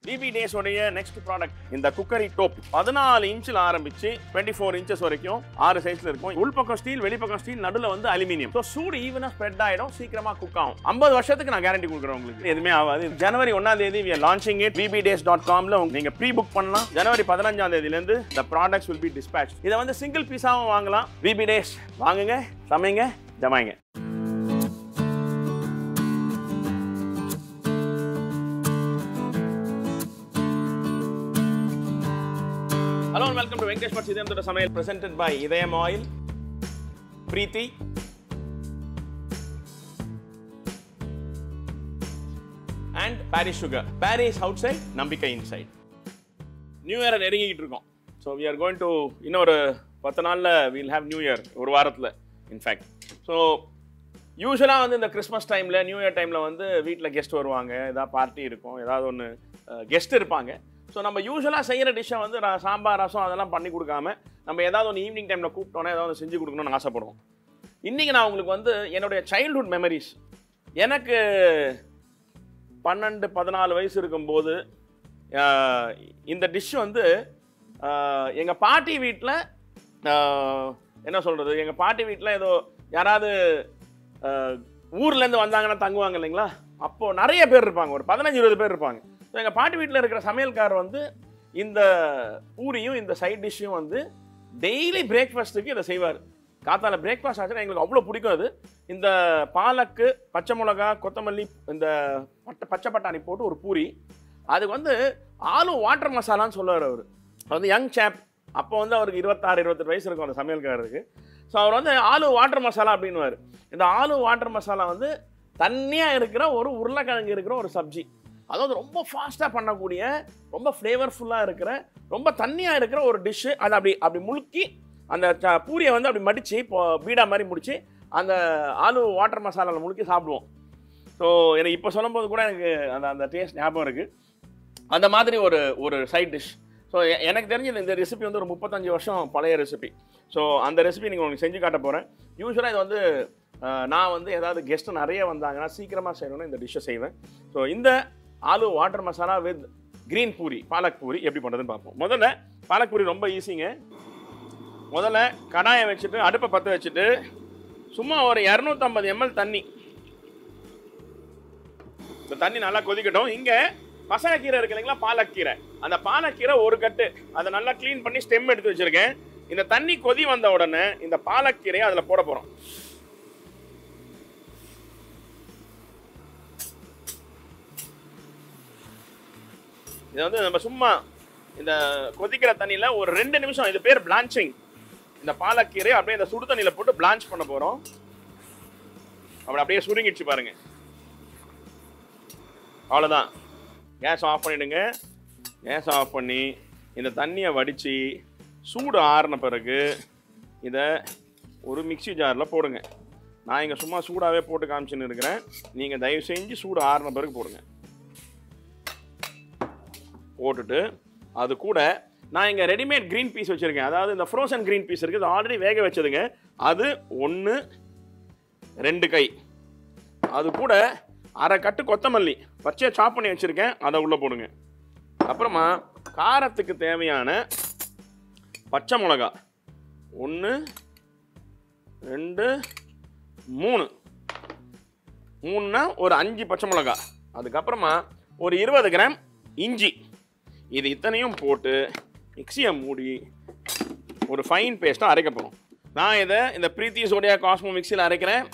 BP days உடைய next product இந்த cookery டோப் பதினாலு இன்ச்சில் ஆரம்பிச்சு டுவெண்ட்டி ஃபோர் இன்ச்சஸ் வரைக்கும் ஆறு சைஸ்ல இருக்கும் உள்பக்கம் ஸ்டீல் வெளிப்பக்கம் ஸ்டீல் நடுவில் வந்து அலுமினியம் ஸோ சூடு ஈவனாக ஸ்ப்ரெட் ஆயிடும் சீக்கிரமா குக் ஆகும் ஐம்பது வருஷத்துக்கு நான் கேரண்டி கொடுக்குறேன் உங்களுக்கு எதுவுமே ஆகாது ஜனவரி ஒன்னாம் தேதி we are launching it BB days dot காம்ல நீங்க ப்ரீ புக் பண்ணலாம் ஜனவரி பதினஞ்சாம் தேதியிலேருந்து the products will be dispatched இதை வந்து சிங்கிள் பீஸாகவும் வாங்கலாம் பிபி டேஸ் வாங்குங்க சமைங்க ஜமாய்ங்க hello welcome to Venkatesh Bhat இதயம் தொட்ட சமையல் presented by Idhayam oil Preethi and Parrys sugar Parrys outside நம்பிக்கை இன்சைட் நியூ இயரை நெருங்கிக்கிட்டு இருக்கோம் so we are going to இன்னொரு பத்து நாளில் வீல் ஹேவ் நியூ இயர் ஒரு வாரத்தில் இன்ஃபேக்ட் ஸோ யூஸ்வலாக வந்து இந்த கிறிஸ்மஸ் டைமில் நியூ இயர் டைமில் வந்து வீட்டில் கெஸ்ட் வருவாங்க ஏதாவது பார்ட்டி இருக்கும் ஏதாவது ஒன்று கெஸ்ட் இருப்பாங்க ஸோ நம்ம யூஸ்வலாக செய்கிற டிஷ்ஷை வந்து ர- சாம்பார் ரசம் அதெல்லாம் பண்ணி கொடுக்காம நம்ம ஏதாவது ஒன்று ஈவினிங் டைமில் கூப்பிட்டோன்னே ஏதாவது ஒண்ணு செஞ்சு கொடுக்கணும்னு ஆசைப்படுவோம் இன்றைக்கி நான் உங்களுக்கு வந்து என்னுடைய சைல்ட்ஹுட் மெமரிஸ் எனக்கு பன்னெண்டு பதினாலு வயசு இருக்கும்போது ஆஹ், இந்த டிஷ் வந்து எங்கள் பாட்டி வீட்டில் என்ன சொல்கிறது எங்கள் பாட்டி வீட்டில் ஏதோ யாராவது ஆஹ், ஊர்லேருந்து வந்தாங்கன்னா தங்குவாங்க இல்லைங்களா அப்போது நிறைய பேர் இருப்பாங்க ஒரு பதினஞ்சு இருபது பேர் இருப்பாங்க ஸோ எங்கள் பாட்டி வீட்டில் இருக்கிற சமையல்கார் வந்து இந்த பூரியும் இந்த சைட் டிஷ்ஷையும் வந்து டெய்லி பிரேக்ஃபாஸ்ட்டுக்கு இதை செய்வார் காத்தால பிரேக்ஃபாஸ்ட் ஆச்சுன்னா எங்களுக்கு அவ்வளோ பிடிக்கும் அது இந்த பாலக்கு பச்சை மிளகா கொத்தமல்லி இந்த பட்டை பச்சை பட்டாணி போட்டு ஒரு பூரி அதுக்கு வந்து ஆலு வாட்டர் மசாலான்னு சொல்லுவார் அவர் வந்து யங் சேப் அப்போ வந்து அவருக்கு இருபத்தாறு இருபத்தெட்டு வயசு இருக்கும் அந்த சமையல்காரருக்கு ஸோ அவர் வந்து ஆலு வாட்டர் மசாலா அப்படின்னுவார் இந்த ஆலு வாட்டர் மசாலா வந்து தண்ணியாக இருக்கிற ஒரு உருளைக்கிழங்கு இருக்கிற ஒரு சப்ஜி அதாவது ரொம்ப ஃபாஸ்ட்டாக பண்ணக்கூடிய ரொம்ப ஃப்ளேவர்ஃபுல்லாக இருக்கிற ரொம்ப தண்ணியாக இருக்கிற ஒரு டிஷ்ஷு அதை அப்படி அப்படி முழுக்கி அந்த ச- பூரியை வந்து அப்படி மடித்து இப்போ பீடா மாதிரி முடிச்சு அந்த ஆலு வாட்டர் மசாலாவில் முழுக்கி சாப்பிடுவோம் ஸோ எனக்கு இப்போ சொல்லும்போது கூட எனக்கு அந்த அந்த டேஸ்ட் ஞாபகம் இருக்குது அந்த மாதிரி ஒரு ஒரு சைட் டிஷ் ஸோ எனக்கு தெரிஞ்ச இந்த- இந்த ரெசிபி வந்து ஒரு முப்பத்தஞ்சு வருஷம் பழைய ரெசிபி ஸோ அந்த ரெசிபி நீங்கள் உங்களுக்கு செஞ்சு காட்ட போகிறேன் யூஸ்வலாக இது வந்து அஹ், நான் வந்து ஏதாவது கெஸ்ட்டு நிறைய வந்தாங்கன்னா சீக்கிரமாக செய்யணும்னு இந்த டிஷ்ஷை செய்வேன் ஸோ இந்த aloo water masala with green puri palak puri எப்படி பண்ணுறதுன்னு பார்ப்போம் முதல்ல பாலக் பூரி ரொம்ப ஈஸிங்க முதல்ல கடாயை வச்சுட்டு அடுப்பை பற்ற வச்சுட்டு சும்மா ஒரு இரநூத்தம்பது எம்எல் தண்ணி இந்த தண்ணி நல்லா கொதிக்கட்டும் இங்கே பசங்கக்கீரை இருக்கு இல்லைங்களா பாலக்கீரை அந்த பாலக்கீரை ஒரு கட்டு அதை நல்லா க்ளீன் பண்ணி ஸ்டெம் எடுத்து வச்சிருக்கேன் இந்த தண்ணி கொதி வந்த உடனே இந்த பாலக்கீரையை அதில் போட போகிறோம் இது வந்து நம்ம சும்மா இந்த கொதிக்கிற தண்ணியில் ஒரு ரெண்டு நிமிஷம் இது பேர் பிளான்ச்சிங் இந்த பாலக்கீரை அப்படியே இந்த சுடு தண்ணியில் போட்டு பிளான்ச் பண்ண போகிறோம் அப்படி அப்படியே சுருங்கிடுச்சு பாருங்க அவ்வளோதான் கேஸ் ஆஃப் பண்ணிடுங்க கேஸ் ஆஃப் பண்ணி இந்த தண்ணியை வடித்து சூடு ஆறின பிறகு இதை ஒரு மிக்ஸி ஜாரில் போடுங்க நான் இங்கே சும்மா சூடாகவே போட்டு காமிச்சுன்னு இருக்கிறேன் நீங்கள் தயவு செஞ்சு சூடு ஆறின பிறகு போடுங்க போட்டுட்டு அது கூட நான் இங்கே ரெடிமேட் க்ரீன் பீஸ் வச்சுருக்கேன் அதாவது இந்த ஃப்ரோசன் க்ரீன் பீஸ் இருக்குது அது ஆல்ரெடி வேக வச்சதுங்க அது ஒன்று ரெண்டு கை அது கூட அரை கட்டு கொத்தமல்லி பச்சையாக சாப் பண்ணி வச்சுருக்கேன் அதை உள்ளே போடுங்க அப்புறமா காரத்துக்கு தேவையான பச்சை மிளகா ஒன்று ரெண்டு மூணு மூணுனா ஒரு அஞ்சு பச்சை மிளகா அதுக்கப்புறமா ஒரு இருபது கிராம் இஞ்சி இது இத்தனையும் போட்டு மிக்சியை மூடி ஒரு ஃபைன் பேஸ்ட்டாக அரைக்க போகிறோம் நான் இதை இந்த பிரீத்தி சோடியா காஸ்மோ மிக்சியில் அரைக்கிறேன்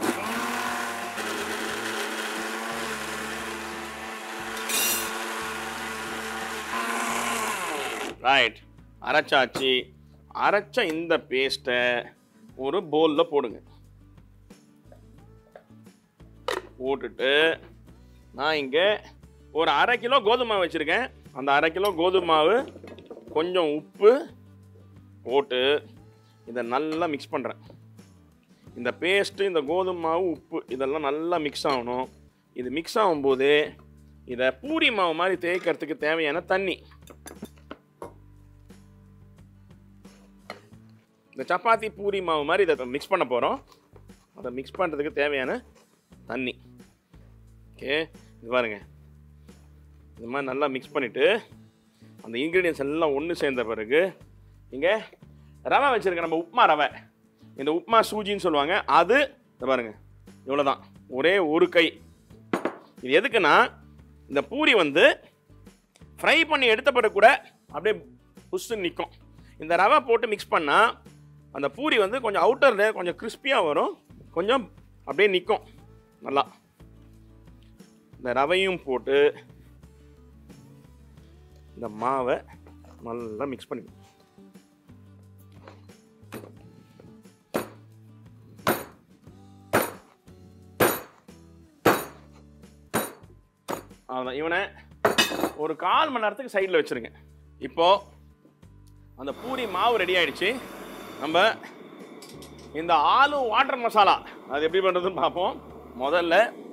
ரைட் அரைச்சாச்சு அரைச்ச இந்த பேஸ்ட்டை ஒரு பவுலில் போடுங்க போட்டுட்டு நான் இங்கே ஒரு அரை கிலோ கோதுமை மாவு வச்சுருக்கேன் அந்த அரை கிலோ கோதுமை மாவு கொஞ்சம் உப்பு போட்டு இதை நல்லா மிக்ஸ் பண்ணுறேன் இந்த பேஸ்ட்டு இந்த கோதுமை மாவு உப்பு இதெல்லாம் நல்லா மிக்ஸ் ஆகணும் இது மிக்ஸ் ஆகும்போது இதை பூரி மாவு மாதிரி தேய்க்கிறதுக்கு தேவையான தண்ணி இந்த சப்பாத்தி பூரி மாவு மாதிரி இதை மிக்ஸ் பண்ண போகிறோம் அதை மிக்ஸ் பண்ணுறதுக்கு தேவையான தண்ணி ஓகே இது பாருங்க இந்த மாதிரி நல்லா மிக்ஸ் பண்ணிவிட்டு அந்த இன்க்ரீடியன்ஸ் எல்லாம் ஒன்று சேர்ந்த பிறகு இங்கே ரவை வச்சுருக்க நம்ம உப்புமா ரவை இந்த உப்புமா சூஜின்னு சொல்லுவாங்க அது இந்த பாருங்க இவ்வளோ தான் ஒரே ஒரு கை இது எதுக்குன்னா இந்த பூரி வந்து ஃப்ரை பண்ணி எடுத்த பிறகு கூட அப்படியே புஷ்ஷுன்னு நிற்கும் இந்த ரவை போட்டு மிக்ஸ் பண்ணால் அந்த பூரி வந்து கொஞ்சம் அவுட்டரில் கொஞ்சம் கிறிஸ்பியாக வரும் கொஞ்சம் அப்படியே நிற்கும் நல்லா இந்த ரவையும் போட்டு இந்த மாவை நல்லா மிக்ஸ் பண்ணி அவ்வளோதான் இவனை ஒரு கால் மணி நேரத்துக்கு சைடில் வச்சுருங்க இப்போது அந்த பூரி மாவு ரெடி ஆயிடுச்சு நம்ம இந்த ஆலு வாட்டர் மசாலா அது எப்படி பண்ணுறதுன்னு பார்ப்போம் முதல்ல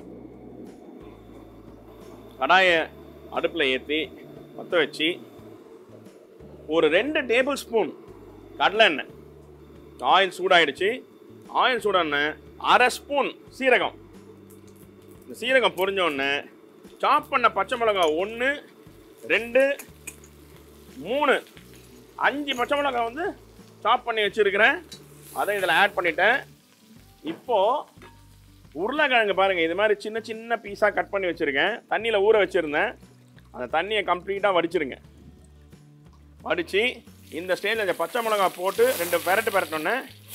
கடாயை அடுப்பில் ஏற்றி பற்ற வச்சு ஒரு ரெண்டு டேபிள் ஸ்பூன் கடலை எண்ணெய் ஆயில் சூடாயிடுச்சு ஆயில் சூடான அரை ஸ்பூன் சீரகம் இந்த சீரகம் பொரிஞ்ச உடனே சாப் பண்ண பச்சை மிளகாய் ஒன்று ரெண்டு மூணு அஞ்சு பச்சை மிளகாய் வந்து சாப் பண்ணி வச்சுருக்கிறேன் அதை இதில் ஆட் பண்ணிட்டேன் இப்போது உருளைக்கிழங்கு பாருங்கள் இது மாதிரி சின்ன சின்ன பீஸாக கட் பண்ணி வச்சுருக்கேன் தண்ணியில் ஊற வச்சுருந்தேன் அந்த தண்ணியை கம்ப்ளீட்டாக வடிச்சிருங்க வடித்து இந்த ஸ்டேஜில் இந்த பச்சை மிளகாய் போட்டு ரெண்டு பெரட்டு பெரட்டோன்னே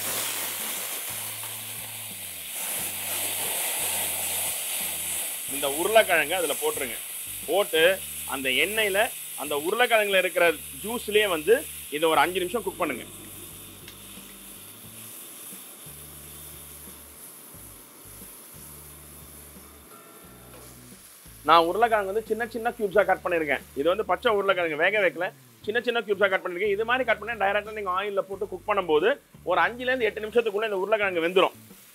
இந்த உருளைக்கிழங்கு அதில் போட்டுருங்க போட்டு அந்த எண்ணெயில் அந்த உருளைக்கிழங்குல இருக்கிற ஜூஸ்லேயே வந்து இதை ஒரு அஞ்சு நிமிஷம் குக் பண்ணுங்க நான் உருளைக்கிழங்கு வந்து சின்ன சின்ன க்யூப்ஸாக கட் பண்ணியிருக்கேன் இது வந்து பச்சை உருளைக்கிழங்கு வேக வைக்கல சின்ன சின்ன க்யூப்ஸாக கட் பண்ணியிருக்கேன் இது மாதிரி கட் பண்ணி டைரெக்டாக நீங்கள் ஆயிலில் போட்டு குக் பண்ணும்போது ஒரு அஞ்சுலேருந்து எட்டு நிமிஷத்துக்குள்ளே இந்த உருளைக்கிழங்கு வெந்துடும்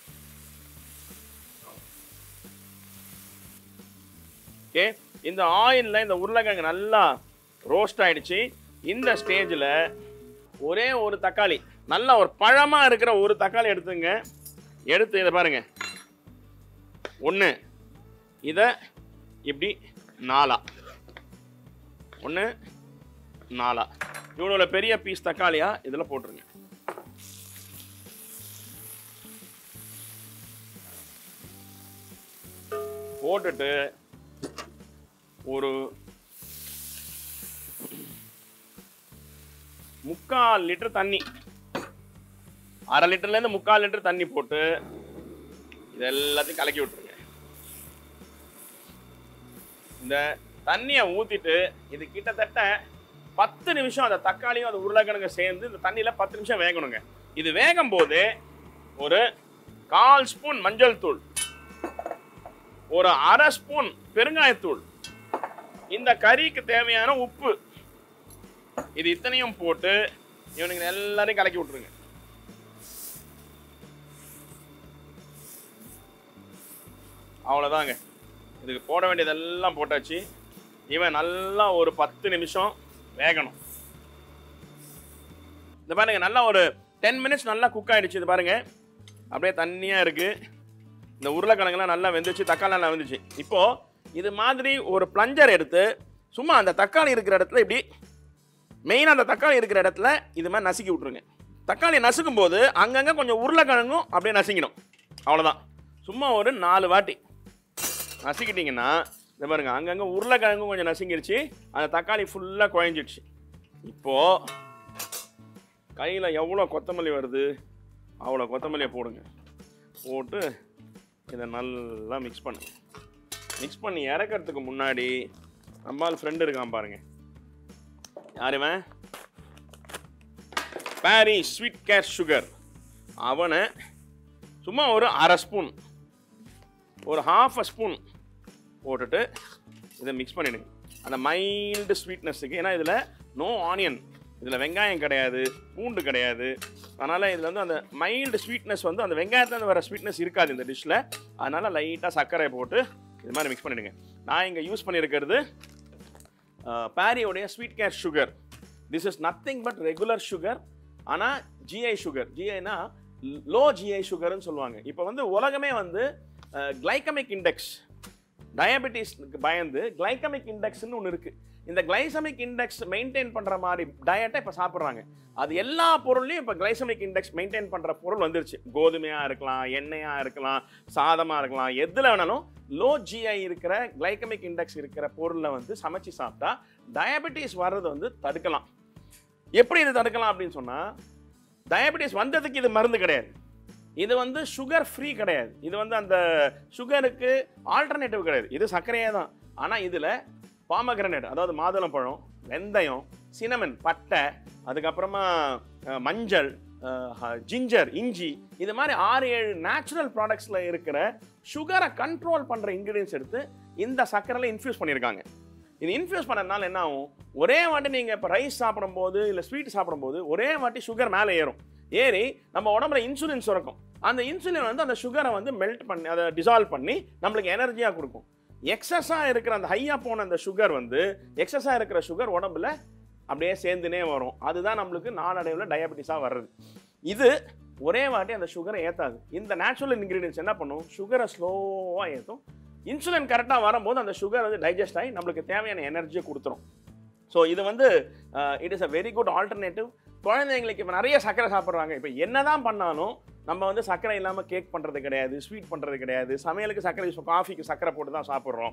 ஓகே இந்த ஆயிலில் இந்த உருளைக்கிழங்கு நல்லா ரோஸ்ட் ஆயிடுச்சு இந்த ஸ்டேஜில் ஒரே ஒரு தக்காளி நல்லா ஒரு பழமாக இருக்கிற ஒரு தக்காளி எடுத்துங்க எடுத்து இதை பாருங்க ஒன்று இதை இப்படி நாலா ஒன்று நாலா இவ்வளோ பெரிய பீஸ் தக்காளியா இதில் போட்டுருங்க போட்டுட்டு ஒரு முக்கால் லிட்டர் தண்ணி அரை லிட்டர்லேருந்து முக்கால் லிட்டர் தண்ணி போட்டு இது எல்லாத்தையும் கலக்கி விட்டுருங்க இந்த தண்ணியை ஊற்றிட்டு இது கிட்டத்தட்ட பத்து நிமிஷம் அந்த தக்காளியும் அந்த உருளைக்கிழங்கு சேர்ந்து இந்த தண்ணியில் பத்து நிமிஷம் வேகணுங்க இது வேகும் போது ஒரு கால் ஸ்பூன் மஞ்சள் தூள் ஒரு அரை ஸ்பூன் பெருங்காயத்தூள் இந்த கறிக்கு தேவையான உப்பு இது இத்தனையும் போட்டு இவனுங்க எல்லாரையும் கலக்கி விட்டுருங்க அவ்வளோதாங்க இதுக்கு போட வேண்டியதெல்லாம் போட்டாச்சு இவன் நல்லா ஒரு பத்து நிமிஷம் வேகணும் இந்த பாருங்க நல்லா ஒரு டென் மினிட்ஸ் நல்லா குக் ஆயிடுச்சு இது பாருங்க அப்படியே தண்ணியாக இருக்குது இந்த உருளைக்கிழங்குலாம் நல்லா வெந்துச்சு தக்காளி நல்லா வெந்துச்சு இப்போது இது மாதிரி ஒரு பிளஞ்சர் எடுத்து சும்மா அந்த தக்காளி இருக்கிற இடத்துல இப்படி மெயினாக அந்த தக்காளி இருக்கிற இடத்துல இது மாதிரி நசுக்கி விட்ருங்க தக்காளி நசுக்கும் போது அங்கங்கே கொஞ்சம் உருளைக்கிழங்கும் அப்படியே நசுங்கிடும் அவ்வளோதான் சும்மா ஒரு நாலு வாட்டி நசுக்கிட்டிங்கன்னா இந்த பாருங்க அங்கங்கே உருளைக்கிழங்கும் கொஞ்சம் நசுங்கிருச்சு அந்த தக்காளி ஃபுல்லாக குழஞ்சிடுச்சு இப்போது கையில் எவ்வளோ கொத்தமல்லி வருது அவ்வளோ கொத்தமல்லியை போடுங்க போட்டு இதை நல்லா மிக்ஸ் பண்ணுங்க மிக்ஸ் பண்ணி இறக்கறதுக்கு முன்னாடி நம்மால் ஃப்ரெண்டு இருக்கான் பாருங்க யார் இவன் பாரி ஸ்வீட் கேர் சுகர் அவனை சும்மா ஒரு அரை ஸ்பூன் ஒரு ஹாஃப் அ ஸ்பூன் போட்டுட்டு இதை மிக்ஸ் பண்ணிடுங்க அந்த மைல்டு ஸ்வீட்னஸுக்கு ஏன்னா இதில் நோ ஆனியன் இதில் வெங்காயம் கிடையாது பூண்டு கிடையாது அதனால் இதில் வந்து அந்த மைல்டு ஸ்வீட்னஸ் வந்து அந்த வெங்காயத்துலேருந்து வர ஸ்வீட்னஸ் இருக்காது இந்த டிஷ்ஷில் அதனால் லைட்டாக சர்க்கரை போட்டு இது மாதிரி மிக்ஸ் பண்ணிடுங்க நான் இங்கே யூஸ் பண்ணியிருக்கிறது பேரியோடைய sweet care sugar this is nothing but regular sugar ஆனால் ஜிஐ சுகர் ஜிஐனா லோ ஜிஐ சுகர்னு சொல்லுவாங்க இப்போ வந்து உலகமே வந்து கிளைக்கமிக் இண்டெக்ஸ் டயபெட்டிஸ்க்கு பயந்து கிளைகமிக் இண்டெக்ஸ்னு ஒன்று இருக்குது இந்த கிளைசமிக் இண்டெக்ஸ் மெயின்டைன் பண்ணுற மாதிரி டயட்டை இப்போ சாப்பிட்றாங்க அது எல்லா பொருள்லையும் இப்போ கிளைசமிக் இண்டெக்ஸ் மெயின்டைன் பண்ணுற பொருள் வந்துருச்சு கோதுமையாக இருக்கலாம் எண்ணெயாக இருக்கலாம் சாதமாக இருக்கலாம் எதில் வேணாலும் லோ ஜிஐ இருக்கிற கிளைகமிக் இண்டெக்ஸ் இருக்கிற பொருளை வந்து சமைச்சு சாப்பிட்டா டயபெட்டிஸ் வர்றது வந்து தடுக்கலாம் எப்படி இது தடுக்கலாம் அப்படின்னு சொன்னால் டயபெட்டிஸ் வந்ததுக்கு இது மருந்து கிடையாது இது வந்து சுகர் ஃப்ரீ கிடையாது இது வந்து அந்த சுகருக்கு ஆல்டர்னேட்டிவ் கிடையாது இது சர்க்கரையே தான் ஆனால் இதில் பாமகிரனேட் அதாவது மாதுளம்பழம் வெந்தயம் சினமன் பட்டை அதுக்கப்புறமா அஹ், மஞ்சள் ஜிஞ்சர் இஞ்சி இது மாதிரி ஆறு ஏழு நேச்சுரல் ப்ராடக்ட்ஸில் இருக்கிற சுகரை கண்ட்ரோல் பண்ணுற இன்க்ரீடியன்ஸ் எடுத்து இந்த சர்க்கரையில் இன்ஃப்யூஸ் பண்ணியிருக்காங்க இது இன்ஃப்யூஸ் பண்ணதுனால என்ன ஆகும் ஒரே வாட்டி நீங்கள் இப்போ ரைஸ் சாப்பிடும்போது இல்லை ஸ்வீட் சாப்பிடும்போது ஒரே வாட்டி சுகர் மேலே ஏறும் ஏறி நம்ம உடம்புல இன்சுலின் சுரக்கும் அந்த இன்சுலின் வந்து அந்த சுகரை வந்து மெல்ட் பண்ணி அதை டிசால்வ் பண்ணி நம்மளுக்கு எனர்ஜியாக கொடுக்கும் எக்ஸஸாக இருக்கிற அந்த ஹையாக போன அந்த சுகர் வந்து எக்ஸஸாக இருக்கிற சுகர் உடம்புல அப்படியே சேர்ந்துனே வரும் அதுதான் நம்மளுக்கு நாளடைவில் டயபெட்டிஸாக வர்றது இது ஒரே வாட்டி அந்த சுகரை ஏற்றாது இந்த நேச்சுரல் இன்க்ரீடியன்ஸ் என்ன பண்ணும் சுகரை ஸ்லோவாக ஏற்றும் இன்சுலின் கரெக்டாக வரும்போது அந்த சுகர் வந்து டைஜஸ்ட் ஆகி நம்மளுக்கு தேவையான எனர்ஜியை கொடுத்துரும் ஸோ இது வந்து it is a very good alternative குழந்தைங்களுக்கு இப்போ நிறைய சர்க்கரை சாப்பிட்றாங்க இப்போ என்னதான் பண்ணாலும் நம்ம வந்து சர்க்கரை இல்லாமல் கேக் பண்ணுறது கிடையாது ஸ்வீட் பண்ணுறது கிடையாது சமையலுக்கு சர்க்கரை காஃபிக்கு சர்க்கரை போட்டு தான் சாப்பிட்றோம்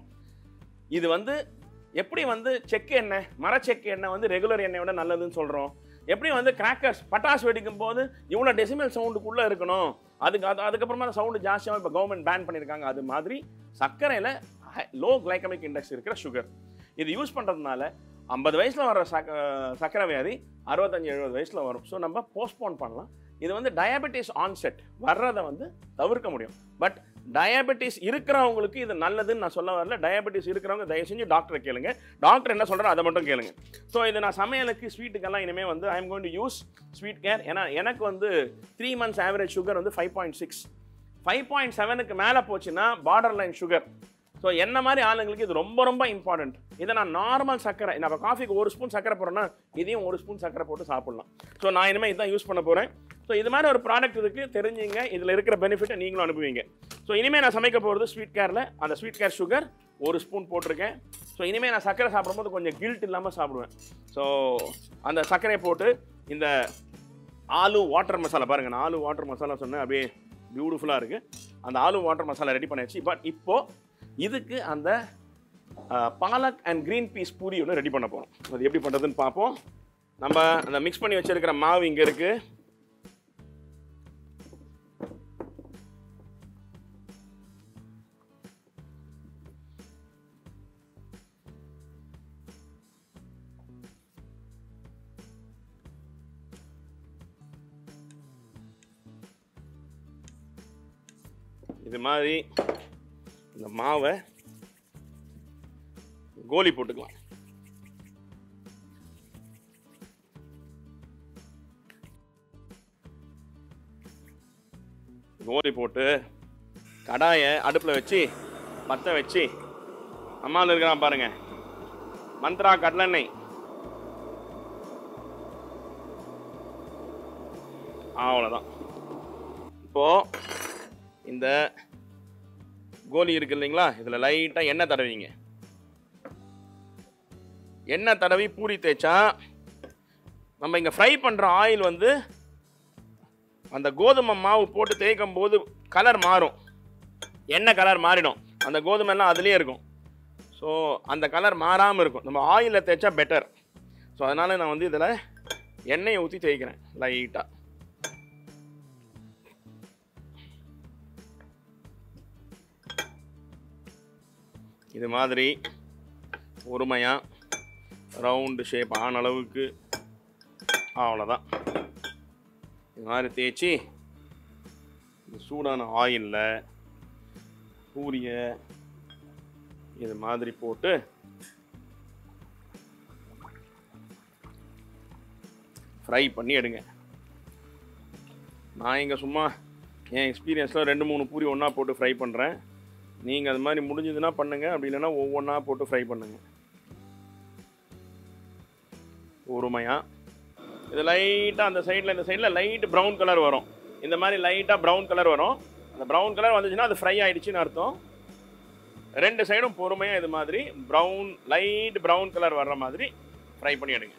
இது வந்து எப்படி வந்து செக்கு எண்ணெய் மரச்செக்கு எண்ணெய் வந்து ரெகுலர் எண்ணெயை விட நல்லதுன்னு சொல்கிறோம் எப்படி வந்து கிராக்கர்ஸ் பட்டாசு வெடிக்கும் போது இவ்வளோ டெசிமல் சவுண்டுக்குள்ளே இருக்கணும் அதுக்கு அது அதுக்கப்புறமா சவுண்டு ஜாஸ்தியாக இப்போ கவர்மெண்ட் பேன் பண்ணியிருக்காங்க அது மாதிரி சர்க்கரையில் லோ கிளைகமிக் இண்டெக்ஸ் இருக்கிற சுகர் இது யூஸ் பண்ணுறதுனால ஐம்பது வயசில் வர சக்க சர்க்கரை வியாதி அறுபத்தஞ்சு எழுபது வயசில் வரும் ஸோ நம்ம போஸ்ட்போன் பண்ணலாம் இது வந்து டயபெட்டிஸ் ஆன்செட் வர்றதை வந்து தவிர்க்க முடியும் பட் டயபெட்டிஸ் இருக்கிறவங்களுக்கு இது நல்லதுன்னு நான் சொல்ல வரல டயபெட்டிஸ் இருக்கிறவங்க தயவு செஞ்சு டாக்டரை கேளுங்க டாக்டர் என்ன சொல்கிறாரோ அதை மட்டும் கேளுங்க ஸோ இது நான் சமையலுக்கு ஸ்வீட்டுக்கெல்லாம் இனிமேல் வந்து I am going to use sweet care ஏன்னா எனக்கு வந்து த்ரீ மந்த்ஸ் ஆவரேஜ் சுகர் வந்து five point six five point செவனுக்கு மேலே போச்சுன்னா பார்டர் லைன் சுகர் ஸோ என்ன மாதிரி ஆளுங்களுக்கு இது ரொம்ப ரொம்ப இம்பார்ட்டன்ட் இதை நான் நார்மல் சர்க்கரை நம்ம காஃபிக்கு ஒரு ஸ்பூன் சர்க்கரை போடுறேன்னா இதையும் ஒரு ஸ்பூன் சர்க்கரை போட்டு சாப்பிட்லாம் ஸோ நான் இனிமேல் இதான் யூஸ் பண்ண போகிறேன் ஸோ இது மாதிரி ஒரு ப்ராடக்ட் இருக்குது தெரிஞ்சுங்க இதில் இருக்கிற பெனிஃபிட்டை நீங்களும் அனுப்புவீங்க ஸோ இனிமேல் நான் சமைக்க போகிறது ஸ்வீட் கேரில் அந்த ஸ்வீட் கேர் சுகர் ஒரு ஸ்பூன் போட்டிருக்கேன் ஸோ இனிமேல் நான் சர்க்கரை சாப்பிடும்போது கொஞ்சம் கில்ட் இல்லாமல் சாப்பிடுவேன் ஸோ அந்த சர்க்கரையை போட்டு இந்த ஆலு வாட்டர் மசாலா பாருங்கள் நான் ஆலு வாட்டர் மசாலா சொன்னேன் அப்படியே பியூட்டிஃபுல்லாக இருக்குது அந்த ஆலு வாட்டர் மசாலா ரெடி பண்ணியாச்சு பட் இப்போது இதுக்கு அந்த அஹ், palak and green peas puri ஒன்று ரெடி பண்ண போகிறோம் அது எப்படி பண்ணுறதுன்னு பார்ப்போம் நம்ம அந்த மிக்ஸ் பண்ணி வச்சிருக்கிற மாவு இங்கே இருக்குது இது மாதிரி இந்த மாவை கோலி போட்டுக்கலாம் கோலி போட்டு கடாயை அடுப்பில் வச்சு பற்ற வச்சு அம்மாவில் இருக்கிறான் பாருங்க மந்த்ரா கடலெண்ணெய் அவ்வளோதான் இப்போது இந்த கோலி இருக்கு இல்லைங்களா இதில் லைட்டாக எண்ணெய் தடவிங்க எண்ணெய் தடவி பூரி தேய்ச்சா நம்ம இங்கே ஃப்ரை பண்ணுற ஆயில் வந்து அந்த கோதுமை மாவு போட்டு தேய்க்கும் போது கலர் மாறும் எண்ணெய் கலர் மாறிடும் அந்த கோதுமை எல்லாம் அதுலேயே இருக்கும் ஸோ அந்த கலர் மாறாமல் இருக்கும் நம்ம ஆயிலில் தேய்ச்சா பெட்டர் ஸோ அதனால் நான் வந்து இதில் எண்ணெயை ஊற்றி தேய்க்கிறேன் லைட்டாக இது மாதிரி பொறுமையாக ரவுண்டு ஷேப் ஆன அளவுக்கு அவ்வளோதான் இது மாதிரி தேய்ச்சி இந்த சூடான ஆயிலில் பூரியை இது மாதிரி போட்டு ஃப்ரை பண்ணி எடுங்க நான் இங்கே சும்மா என் எக்ஸ்பீரியன்ஸில் ரெண்டு மூணு பூரி ஒன்றா போட்டு ஃப்ரை பண்ணுறேன் நீங்கள் அது மாதிரி முடிஞ்சதுன்னா பண்ணுங்கள் அப்படி இல்லைன்னா ஒவ்வொன்றா போட்டு ஃப்ரை பண்ணுங்கள் பொறுமையாக இது லைட்டாக அந்த சைடில் இந்த சைடில் லைட் ப்ரௌன் கலர் வரும் இந்த மாதிரி லைட்டாக ப்ரௌன் கலர் வரும் அந்த ப்ரௌன் கலர் வந்துச்சுன்னா அது ஃப்ரை ஆயிடுச்சுன்னு அர்த்தம் ரெண்டு சைடும் பொறுமையாக இது மாதிரி ப்ரௌன் லைட் ப்ரௌன் கலர் வர்ற மாதிரி ஃப்ரை பண்ணி எடுங்க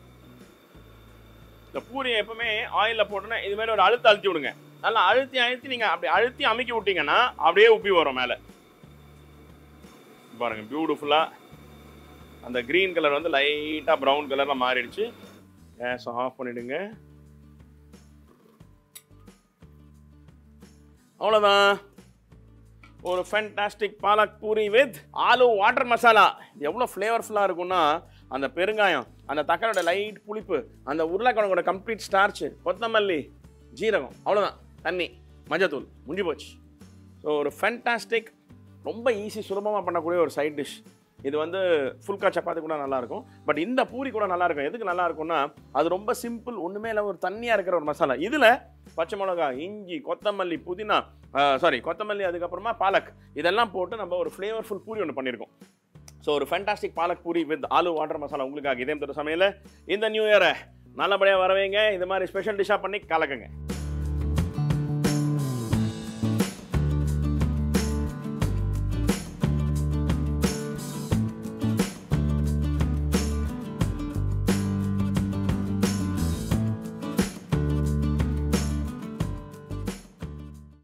இந்த பூரியை எப்பவுமே ஆயிலில் போட்டோன்னா இது மாதிரி ஒரு அழுத்த அழுத்தி விடுங்க நல்லா அழுத்தி அழுத்தி நீங்கள் அப்படி அழுத்தி அமுக்கி விட்டீங்கன்னா அப்படியே உப்பி வரும் மேலே பாருங்க பியூட்டிஃபுல்லாக அந்த க்ரீன் கலர் வந்து லைட்டாக ப்ரௌன் கலரில் மாறிடுச்சு கேஸ் ஆஃப் பண்ணிடுங்க அவ்வளோதான் ஒரு fantastic palak puri with aloo water masala இது எவ்வளோ ஃப்ளேவர்ஃபுல்லாக இருக்கும்னா அந்த பெருங்காயம் அந்த தக்காளோட லைட் புளிப்பு அந்த உருளைக்கிழங்கோட கம்ப்ளீட் ஸ்டார்ச் கொத்தமல்லி ஜீரகம் அவ்வளோதான் தண்ணி மஞ்சத்தூள் முடிஞ்சு போச்சு ஸோ ஒரு ஃபேண்டாஸ்டிக் ரொம்ப ஈஸி சுலபமாக பண்ணக்கூடிய ஒரு சைட் டிஷ் இது வந்து ஃபுல்கா சப்பாத்தி கூட நல்லா இருக்கும் பட் இந்த பூரி கூட நல்லா இருக்கும் எதுக்கு நல்லா இருக்கும்னா அது ரொம்ப சிம்பிள் ஒன்றுமே இல்லை ஒரு தண்ணியாக இருக்கிற ஒரு மசாலா இதில் பச்சை மிளகா இஞ்சி கொத்தமல்லி புதினா சாரி கொத்தமல்லி அதுக்கப்புறமா பாலக் இதெல்லாம் போட்டு நம்ம ஒரு ஃப்ளேவர்ஃபுல் பூரி ஒன்று பண்ணியிருக்கோம் ஸோ ஒரு fantastic palak puri with aloo water masala உங்களுக்காக இதே தர சமையல இந்த நியூ இயரை நல்லபடியாக வரவேங்க இந்த மாதிரி ஸ்பெஷல் டிஷ்ஷாக பண்ணி கலக்குங்க